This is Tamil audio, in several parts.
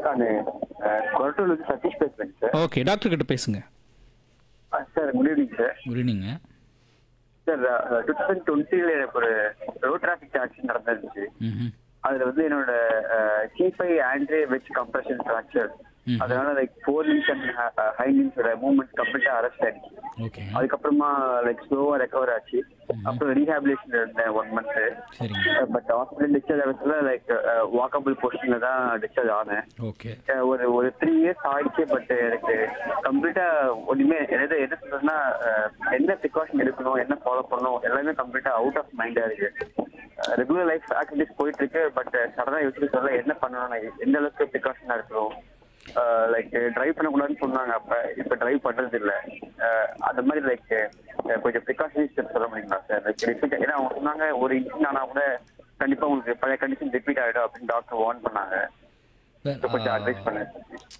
நான் கொரட்டூர்ல இருந்து சதீஷ் பேசுறேங்க சார் ஓகே டாக்டர் கிட்ட பேசுங்க sir good evening sir good evening sir two thousand டுவெண்ட்டில எனக்கு ஒரு ரோட் டிராஃபிக் ஆக்சிடென்ட் நடந்துருந்துச்சு ம் அதுல வந்து என்னோட கீஃபை ஆண்ட்ரே வெச் கம்ப்ரஷன் ஃப்ராக்சர் ம். அதனால like four limbs and high லிங்ஸோட மூவ்மெண்ட் கம்ப்ளீட்டா அரெஸ்ட் ஆயிடுச்சு ஓகே அதுக்கப்புறமா லைக் ஸ்லோவா ரெக்கவர் ஆச்சு அப்புறம் ரீஹாபிலேஷன் இருந்தேன் ஒன் மந்த் சரிங்க பட் ஹாஸ்பிட்டல் டிஸ்சார்ஜ் ஆகிறதுல லைக் வாக்கபிள் பொசிஷன்ல தான் டிஸ்சார்ஜ் ஆனேன் ஓகே அஹ் ஒரு ஒரு த்ரீ இயர்ஸ் ஆயிடுச்சு பட் எனக்கு கம்ப்ளீட்டா ஒண்ணுமே எது எது சொல்றதுன்னா அஹ் என்ன ப்ரிகாஷன் எடுக்கணும் என்ன ஃபாலோ பண்ணணும் எல்லாமே கம்ப்ளீட்டா அவுட் ஆஃப் மைண்டா இருக்கு ரெகுலர் லைஃப் ஆக்டிவிட்டிஸ் போயிட்டு இருக்கு பட் சடனா யோசிச்சு சொல்ல என்ன பண்ணணும் நான் எந்த அளவுக்கு ப்ரிகாஷனா இருக்கணும் லைக் டிரைவ் பண்ணக்கூடாதுன்னு சொன்னாங்க அப்ப இப்ப டிரைவ் பண்றது இல்ல அஹ் அந்த மாதிரி லைக் கொஞ்சம் ப்ரிகாஷனரி ஸ்டெப் சொல்ல முடியுங்களா சார் லைக் ரிப்பீட் ஏன்னா அவங்க சொன்னாங்க ஒரு இன்சிடென்ட் ஆனா கூட கண்டிப்பா உங்களுக்கு பழைய கண்டிஷன் ரிப்பீட் ஆயிடும் அப்படின்னு டாக்டர் வார்ன் பண்ணாங்க So, கொஞ்சம் அட்வைஸ் பண்ணுங்க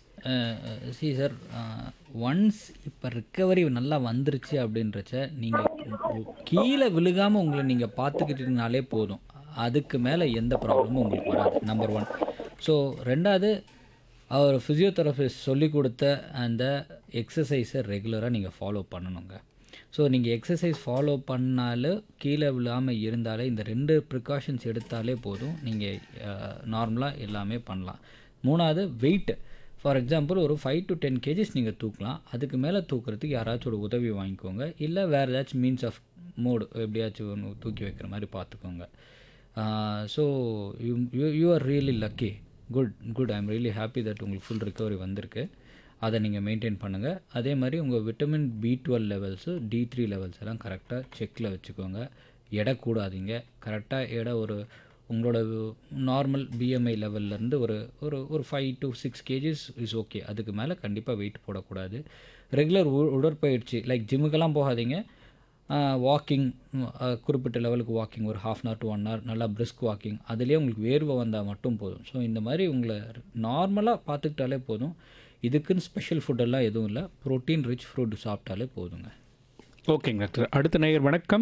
சி சார் ஒன்ஸ் இப்போ ரிக்கவரி நல்லா வந்துருச்சு அப்படின்றச்ச நீங்கள் கீழே விழுகாமல் உங்களை நீங்கள் பார்த்துக்கிட்டீங்கனாலே போதும் அதுக்கு மேலே எந்த ப்ராப்ளமும் உங்களுக்கு வராது நம்பர் ஒன் ஸோ ரெண்டாவது அவர் ஃபிசியோதெரபிஸ்ட் சொல்லி கொடுத்த அந்த எக்ஸசைஸை ரெகுலராக நீங்கள் ஃபாலோ பண்ணணுங்க ஸோ நீங்கள் எக்ஸசைஸ் ஃபாலோ பண்ணாலும் கீழே விழாமல் இருந்தாலே இந்த ரெண்டு ப்ரிகாஷன்ஸ் எடுத்தாலே போதும் நீங்கள் நார்மலாக எல்லாமே பண்ணலாம் மூணாவது வெயிட் ஃபார் எக்ஸாம்பிள் ஒரு ஃபைவ் டு டென் கேஜிஸ் நீங்கள் தூக்கலாம் அதுக்கு மேலே தூக்குறதுக்கு யாராச்சும் ஒரு உதவி வாங்கிக்கோங்க இல்லை வேறு ஏதாச்சும் மீன்ஸ் ஆஃப் மோடு எப்படியாச்சும் ஒன்று தூக்கி வைக்கிற மாதிரி பார்த்துக்கோங்க so you you you are really lucky good good I'm really happy that உங்களுக்கு ஃபுல் ரிகவரி வந்திருக்கு அதை நீங்கள் மெயின்டைன் பண்ணுங்கள் அதே மாதிரி உங்கள் vitamin B twelve levels D three levels எல்லாம் கரெக்டாக செக்கில் வச்சுக்கோங்க எடை கூடாதீங்க கரெக்டாக எடை ஒரு உங்களோட நார்மல் பிஎம்ஐ லெவல்லேருந்து ஒரு ஒரு ஒரு five to six KGs is okay அதுக்கு மேலே கண்டிப்பாக வெயிட் போடக்கூடாது ரெகுலர் உடற்பயிற்சி லைக் ஜிம்முக்கெல்லாம் போகாதீங்க வாக்கிங் குறிப்பிட்ட லெவலுக்கு வாக்கிங் ஒரு half an hour to one hour நல்லா பிரிஸ்க் வாக்கிங் அதுலேயே உங்களுக்கு வேர்வை வந்தால் மட்டும் போதும் ஸோ இந்த மாதிரி உங்களை நார்மலாக பார்த்துக்கிட்டாலே போதும் இதுக்குன்னு ஸ்பெஷல் ஃபுட்டெல்லாம் எதுவும் இல்லை ப்ரோட்டீன் ரிச் ஃபுட் சாப்பிட்டாலே போதுங்க ஓகேங்க டாக்டர் அடுத்த நேயர் வணக்கம்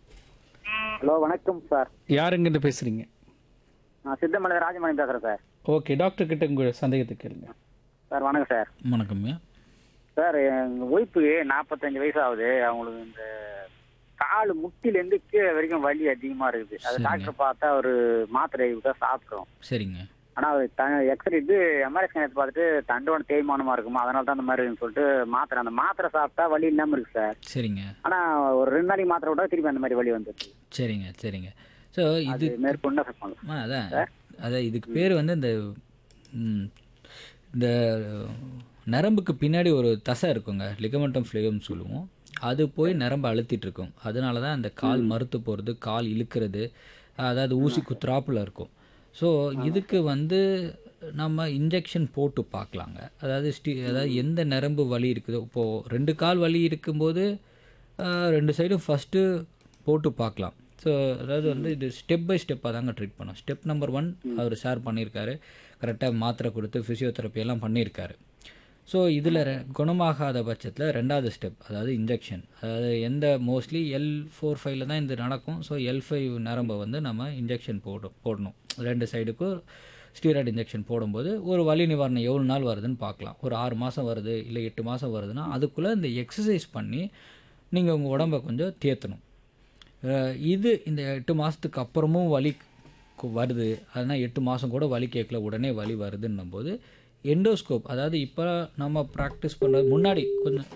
ஹலோ வணக்கம் சார் யாருங்கிட்ட பேசுறீங்க நான் சித்தமலை ராஜமணி பேசுகிறேன் சார் ஓகே டாக்டர் கிட்ட உங்கள் சந்தேகத்தை கேளுங்க சார் வணக்கம் சார் வணக்கம்யா சார் எங்கள் ஒய்ஃபுக்கு நாற்பத்தஞ்சு வயசு ஆகுது அவங்களுக்கு இந்த கால் முட்டிலேருந்து கீழே வரைக்கும் வலி அதிகமாக இருக்குது அது சரிங்க. டாக்டர் பார்த்தா ஒரு மாத்திரை தான் சாப்பிட்றோம் சரிங்க ஆனால் அவர் த எக்ஸ்ரே இது எம்ஆர்ஐ ஸ்கேன் எடுத்து பார்த்துட்டு தண்டோட தேய்மானமாக இருக்குமா அதனால தான் அந்த மாதிரி இருக்குன்னு சொல்லிட்டு மாத்திரை அந்த மாத்திரை சாப்பிட்டா வலி இல்லாமல் இருக்கு சார் சரிங்க ஆனால் ஒரு ரெண்டு நாளைக்கு மாத்திரை விட்டா திருப்பி அந்த மாதிரி வலி வந்துருக்கு சரிங்க சரிங்க ஸோ அது இது மேற்கொண்டு என்ன பண்ணலாம் ஆ அதான் அதான் இதுக்கு பேர் வந்து இந்த ம், இந்த நரம்புக்கு பின்னாடி ஒரு தசை இருக்குங்க லிகமெண்டம் ஃப்ளேவம்னு சொல்லுவோம் அது போய் நரம்பு அழுத்திட்டு இருக்கும் அதனால தான் அந்த கால் மறுத்து போகிறது கால் இழுக்கிறது அதாவது ஊசி குத்துறாப்புல இருக்கும் ஸோ இதுக்கு வந்து நம்ம இன்ஜெக்ஷன் போட்டு பார்க்கலாங்க அதாவது ஸ்டி அதாவது எந்த நரம்பு வலி இருக்குதோ இப்போது ரெண்டு கால் வலி இருக்கும்போது ஆஹ், ரெண்டு சைடும் ஃபஸ்ட்டு போட்டு பார்க்கலாம் ஸோ அதாவது வந்து இது ஸ்டெப் பை ஸ்டெப்பாக தாங்க ட்ரீட் பண்ணோம் ஸ்டெப் நம்பர் ஒன் அவர் ஷேர் பண்ணியிருக்காரு கரெக்டாக மாத்திரை கொடுத்து ஃபிசியோதெரப்பி எல்லாம் பண்ணியிருக்காரு ஸோ இதில் குணமாகாத பட்சத்தில் ரெண்டாவது ஸ்டெப் அதாவது இன்ஜெக்ஷன் அதாவது எந்த மோஸ்ட்லி எல் ஃபோர் ஃபைவ்ல தான் இது நடக்கும் ஸோ எல் ஃபைவ் நரம்பை வந்து நம்ம இன்ஜெக்ஷன் போடும் போடணும் ரெண்டு சைடுக்கும் ஸ்டீராய்டு இன்ஜெக்ஷன் போடும்போது ஒரு வலி நிவாரணம் எவ்வளோ நாள் வருதுன்னு பார்க்கலாம் ஒரு ஆறு மாதம் வருது இல்லை எட்டு மாதம் வருதுன்னா அதுக்குள்ளே இந்த எக்ஸசைஸ் பண்ணி நீங்கள் உங்கள் உடம்பை கொஞ்சம் தேற்றணும் அஹ் இது இந்த எட்டு மாதத்துக்கு அப்புறமும் வலி கு- வருது அதனால் எட்டு மாதம் கூட வலி கேட்கல உடனே வலி வருதுன்னும் போது எண்டோஸ்கோப் அதாவது இப்போ நம்ம ப்ராக்டிஸ் பண்ணுறது முன்னாடி கொஞ்சம்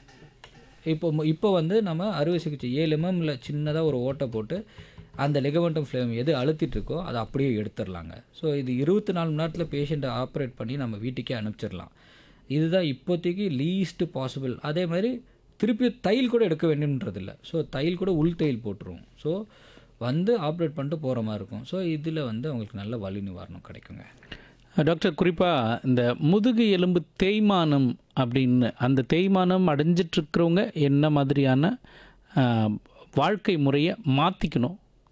இப்போ மு- இப்போ வந்து நம்ம அறுவை சிகிச்சை ஏழு எம்எம்ல சின்னதாக ஒரு ஓட்டை போட்டு அந்த லெகமெண்டம் ஃப்ளேம் எது அழுத்திட்டு இருக்கோ அதை அப்படியே எடுத்துடலாங்க ஸோ இது இருபத்தி நாலு மணி நேரத்தில் பேஷண்ட்டை ஆப்ரேட் பண்ணி நம்ம வீட்டுக்கே அனுப்பிச்சிடலாம் இதுதான் இப்போதைக்கு லீஸ்ட் பாசிபிள் அதே மாதிரி திருப்பி தையல் கூட எடுக்க வேண்டும்ன்றதில்ல ஸோ தையல் கூட உள் தையல் போட்டுருவோம் ஸோ வந்து ஆப்ரேட் பண்ணிட்டு போகிற மாதிரி இருக்கும் ஸோ இதில் வந்து அவங்களுக்கு நல்ல வலி நிவாரணம் கிடைக்குங்க டாக்டர் குறிப்பாக இந்த முதுகு எலும்பு தேய்மானம் அப்படின்னு அந்த தேய்மானம் அடைஞ்சிட்டு இருக்கிறவங்க என்ன மாதிரியான ஆஹ், வாழ்க்கை முறையை மாற்றிக்கணும்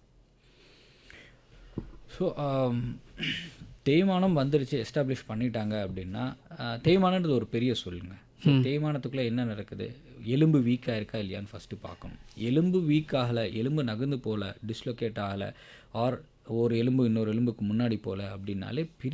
ஸோ தேய்மானம் வந்துருச்சு எஸ்டாப்ளிஷ் பண்ணிட்டாங்க அப்படின்னா ஆஹ், தேய்மானன்றது ஒரு பெரிய சொல்லுங்க So, தேய்மானத்துக்குள்ளே என்ன நடக்குது எலும்பு வீக்காக இருக்கா இல்லையான்னு ஃபஸ்ட்டு பார்க்கணும் எலும்பு வீக் ஆகலை எலும்பு நகர்ந்து போகல டிஸ்லொகேட் ஆகலை ஆர் ஒரு எலும்பு இன்னொரு எலும்புக்கு முன்னாடி போகல அப்படின்னாலே பெரிய